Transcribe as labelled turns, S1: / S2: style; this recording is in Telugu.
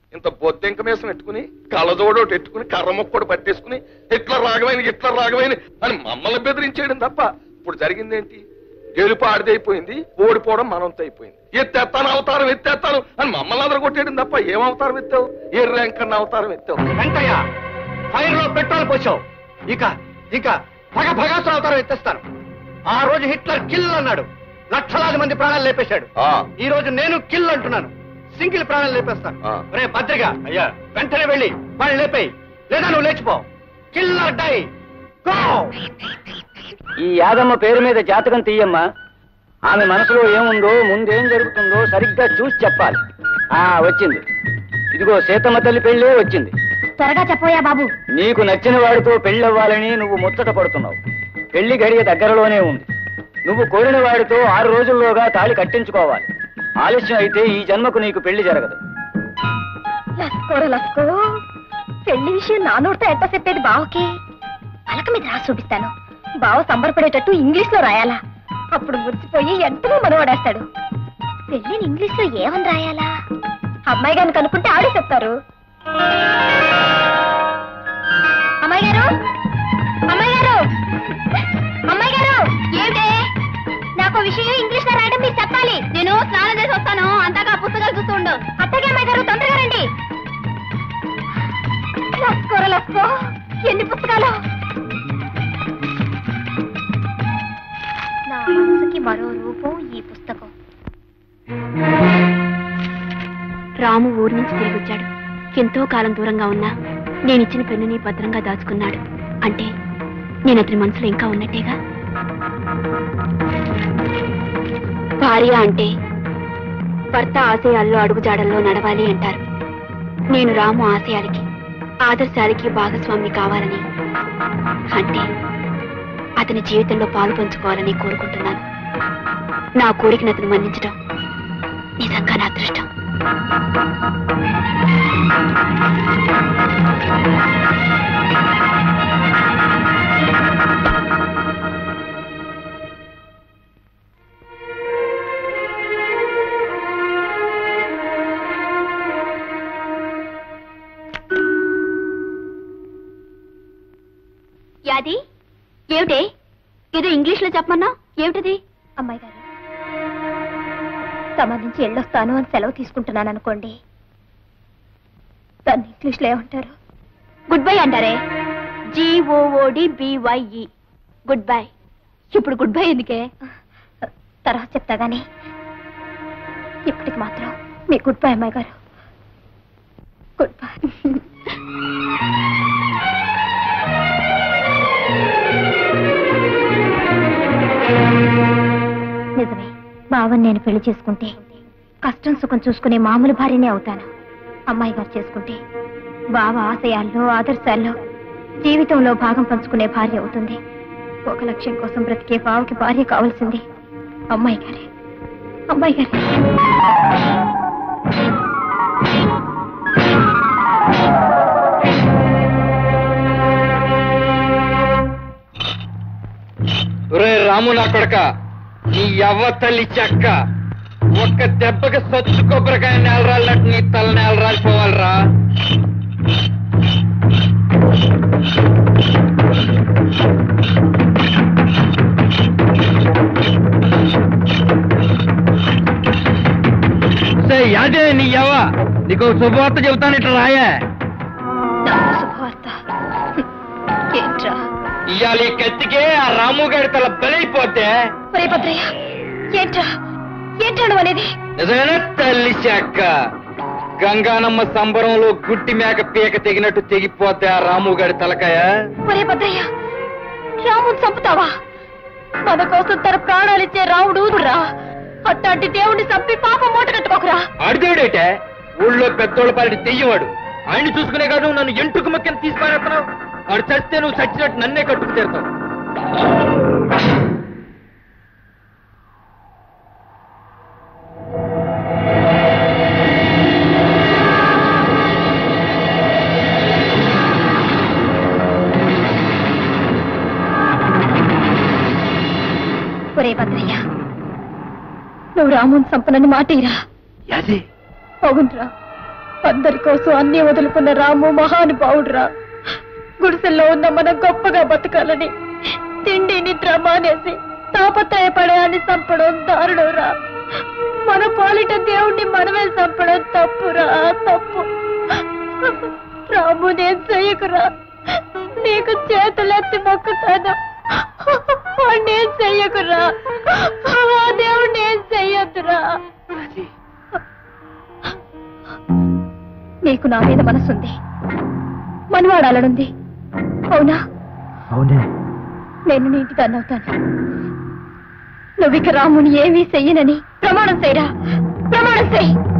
S1: ఇంత బొద్దెంక మీసం పెట్టుకుని కళ్ళజోడోటి ఎట్టుకుని కర్ర ముక్కడు పట్టేసుకుని హిట్లర్ రాగమైన హిట్లర్ రాగమైన అని మమ్మల్ని బెదిరించేయడం తప్ప ఇప్పుడు జరిగిందేంటి గెలుపు ఆడిదైపోయింది ఓడిపోవడం మనంతో అయిపోయింది ఎత్తేస్తాను అవతారం ఎత్తేస్తాను అని మమ్మల్ని అందరూ కొట్టేయడం తప్ప ఏం అవతారం ఎత్తావు ఏ ర్యాంక్ అన్న అవతారం ఎత్తావు
S2: వెంకయ్య ఫైర్ లో పెట్రోల్ పోసావు ఇక ఇక భగ భగాసులు అవతారం ఎత్తేస్తాను ఆ రోజు హిట్లర్ కిల్ అన్నాడు లక్షలాది మంది ప్రాణాలు లేపేశాడు
S1: ఆ,
S2: ఈ రోజు నేను కిల్ అంటున్నాను సింగిల్ ప్రాణాలు లేపేస్తాను
S1: ఆ.
S2: రే భద్రిక అయ్యా వెంటనే వెళ్ళి వాళ్ళని లేపేయి లేదా నువ్వు లేచిపో కిల్లర్ డై గో
S3: ఈ యాదమ్మ పేరు మీద జాతకం తీయమ్మా ఆమె మనసులో ఏముందో ముందేం జరుగుతుందో సరిగ్గా చూసి చెప్పాలి ఆ వచ్చింది ఇదిగో సీతమ్మ తల్లి పెళ్ళే వచ్చింది
S4: త్వరగా చెప్పోయా బాబు
S3: నీకు నచ్చిన వాడితో పెళ్ళవ్వాలని నువ్వు ముచ్చట పడుతున్నావు పెళ్లి గడియ దగ్గరలోనే ఉంది నువ్వు కోరిన వాడితో ఆరు రోజుల్లోగా తాళి కట్టించుకోవాలి ఆలస్యం అయితే ఈ జన్మకు నీకు పెళ్లి జరగదు
S4: లస్కోరా లస్కో పెళ్లి విషయం నా నోటితో ఎట్ట చెప్పేది బావకి పలక మీద రాసి చూపిస్తాను బావ సంబరపడేటట్టు ఇంగ్లీష్ లో రాయాలా అప్పుడు మురిసిపోయి ఎంతగా మనవాడేస్తాడు పెళ్లిని ఇంగ్లీష్ లో ఏమని రాయాలా అమ్మాయి గారిని కనుక్కుంటే ఆడే చెప్తారు అమ్మాయి గారు అమ్మాయి గారు అమ్మాయి గారు ఏంటే నాకు విషయం ఇంగ్లీష్ లో రాయడం మీరు చెప్పాలి నేను స్నానం చేసి వస్తాను అంతగా పుస్తకాలు చూస్తూ ఉండు అత్తగా అమ్మాయి గారు తొందరగా రండి లస్కోర లస్కో ఎన్ని పుస్తకాలు నా మనసుకి మరో రూపం ఈ పుస్తకం
S5: రాము ఊరి నుంచి తిరిగి వచ్చాడు ఎంతో కాలం దూరంగా ఉన్నా నేనిచ్చిన పెన్నుని భద్రంగా దాచుకున్నాడు అంటే నేను అతని మనసులో ఇంకా ఉన్నట్టేగా భార్య అంటే భర్త ఆశయాల్లో అడుగుజాడల్లో నడవాలి అంటారు నేను రాము ఆశయాలకి ఆదర్శాలకి భాగస్వామి కావాలని అంటే అతని జీవితంలో పాలు పంచుకోవాలని కోరుకుంటున్నాను నా కోరికను అతను మన్నించడం నిజంగా నా అదృష్టం యాది ఏమిటి ఏదో ఇంగ్లీష్ లో చెప్పమన్నా ఏమిటది
S4: అమ్మాయి గారు సంబంధించి వెళ్ళొస్తాను అని సెలవు తీసుకుంటున్నాను అనుకోండి దాన్ని ఇంగ్లీష్ లో ఏమంటారు
S5: గుడ్ బై అంటారే జిఓఓడి బివైఈ గుడ్ బై ఇప్పుడు గుడ్ బై ఎందుకే
S4: తర్వాత చెప్తా గానీ ఇప్పటికి మాత్రం మీ గుడ్ బై అమ్మాయి గారు గుడ్ బై నిజమే బావని నేను పెళ్లి చేసుకుంటే కష్టం సుఖం చూసుకునే మామూలు భార్యనే అవుతాను అమ్మాయి గారు చేసుకుంటే బావ ఆశయాల్లో ఆదర్శాల్లో జీవితంలో భాగం పంచుకునే భార్య అవుతుంది ఒక లక్ష్యం కోసం బ్రతికే బావకి భార్య కావాల్సింది అమ్మాయి గారే అమ్మాయి గారే
S2: రే రాము నా కొడక నీ యవ్వ తల్లి చెక్క ఒక్క దెబ్బకి సచ్చు కొబ్బరికాయ నేలరాలినట్టు నీ తల నేలరాలిపోవాలరా సే, యాదే నీ యవ్వ నీకు ఒక శుభవార్త చెబుతాను ఇట్లా రాయే
S4: నాకు శుభవార్త ఏంట్రా
S2: ఇవాళ ఈ కత్తికే ఆ రాము గారి తల బలైపోతే
S4: ఒరే భద్రయ్య ఏంట్రా ఏంట్రా నువ్వు అనేది
S2: నిజమేనా తల్లి చెక్క గంగానమ్మ సంబరంలో గుట్టి మేక పీక తెగినట్టు తెగిపోతే ఆ రాము గారి తలకాయ
S4: ఒరే భద్రయ్య రాముని చంపుతావా మన కోసం తన ప్రాణాలిచ్చే రాముడు రా అట్లాంటి దేవుడిని చంపి పాపం మూట కట్టుకోకురా
S2: అడిదేడేటే ఊళ్ళో పెద్దోళ్ళ పాలిటి తెయ్యవాడు ఆయన్ని చూసుకునే కాదు నన్ను ఎంటుకు మక్కని తీసుకునేస్తున్నావు ఆడు చస్తే నువ్వు చచ్చినట్టు నన్నే కట్టుకు తీరుతావు
S4: ఒరే భద్రయ్య నువ్వు రాముని చంపనని మాటేరా
S2: యాది
S4: అవునరా అందరి కోసం అన్ని వదులుకున్న రాము మహానుభావుడురా గుడిసెల్లో ఉన్న మనం గొప్పగా బతకాలని తిండి నిద్ర మానేసి తాపత్రయపడేయాన్ని చంపడం దారుణంరా మన పాలిట దేవుణ్ణి మనమే చంపడం తప్పురా తప్పు రాము నేను చెయ్యకురా నీకు చేతులెత్తి మొక్కుతాను నేను చెయ్యకురా ఆ దేవుణ్ణి ఏం చెయ్యొద్దురా నీకు నా మీద మనసుంది మనవాడాలనుంది అవునా
S3: అవునే
S4: నేను నీ ఇంటి దాన్ని అవుతాను నువ్వు ఇక రాముని ఏమీ చెయ్యనని ప్రమాణం చేయరా ప్రమాణం చెయ్యి